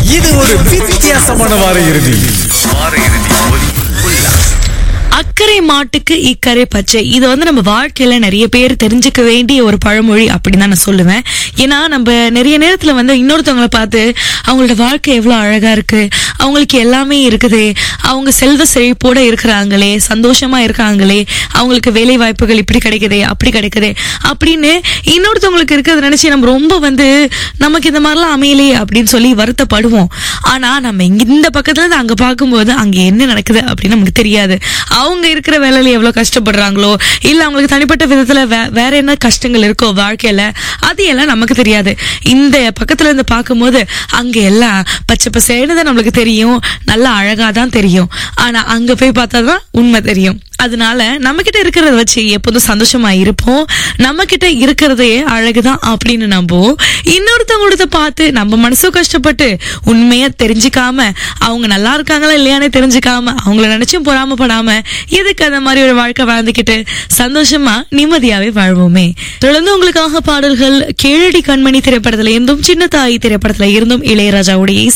இது ஒரு வித்தியாசமான வார இறுதி அக்கறை மாட்டுக்கு இக்கரை பச்சை இது வந்து நம்ம வாழ்க்கையில நிறைய பேர் தெரிஞ்சுக்க வேண்டிய ஒரு பழமொழி அப்படின்னு தான் நான் சொல்லுவேன் ஏன்னா நம்ம நிறைய நேரத்துல வந்து இன்னொருத்தவங்களை பார்த்து அவங்களோட வாழ்க்கை எவ்வளவு அழகா இருக்கு அவங்களுக்கு எல்லாமே இருக்குது அவங்க செல்வ செழிப்போட இருக்கிறாங்களே சந்தோஷமா இருக்காங்களே அவங்களுக்கு வேலை வாய்ப்புகள் இப்படி கிடைக்குதே அப்படி கிடைக்குதே அப்படின்னு இன்னொருத்தவங்களுக்கு இருக்கிறத நினைச்சு நம்ம ரொம்ப வந்து நமக்கு இந்த மாதிரிலாம் அமையலையே அப்படின்னு சொல்லி வருத்தப்படுவோம் ஆனா நம்ம இங்க இந்த பக்கத்துல இருந்து அங்க பார்க்கும்போது அங்க என்ன நடக்குது அப்படின்னு நமக்கு தெரியாது அவங்க இருக்கிற வேலையில எவ்வளவு கஷ்டப்படுறாங்களோ இல்ல அவங்களுக்கு தனிப்பட்ட விதத்துல வே- வேற என்ன கஷ்டங்கள் இருக்கோ வாழ்க்கையில அது எல்லாம் நமக்கு தெரியாது இந்த பக்கத்துல இருந்து பார்க்கும்போது அங்க எல்லாம் பச்சை பசேன்னு தான் நம்மளுக்கு தெரியும் நல்லா அழகா தான் தெரியும் ஆனா அங்க போய் பார்த்தா தான் உண்மை தெரியும் அதனால நம்ம கிட்ட இருக்கிறத வச்சு எப்போதும் சந்தோஷமா இருப்போம் நம்ம கிட்ட இருக்கிறதே அழகுதான் அப்படின்னு நம்புவோம் இன்னொருத்தவங்களோட பார்த்து நம்ம மனசும் கஷ்டப்பட்டு உண்மையா தெரிஞ்சுக்காம அவங்க நல்லா இருக்காங்களா இல்லையானே தெரிஞ்சுக்காம அவங்கள நினைச்சும் பொறாமப்படாம எதுக்கு அந்த மாதிரி ஒரு வாழ்க்கை வாழ்ந்துக்கிட்டு சந்தோஷமா நிம்மதியாவே வாழ்வோமே தொடர்ந்து உங்களுக்காக பாடல்கள் கேழடி கண்மணி திரைப்படத்துல இருந்தும் சின்ன தாய் திரைப்படத்துல இருந்தும் இளையராஜாவுடைய இசை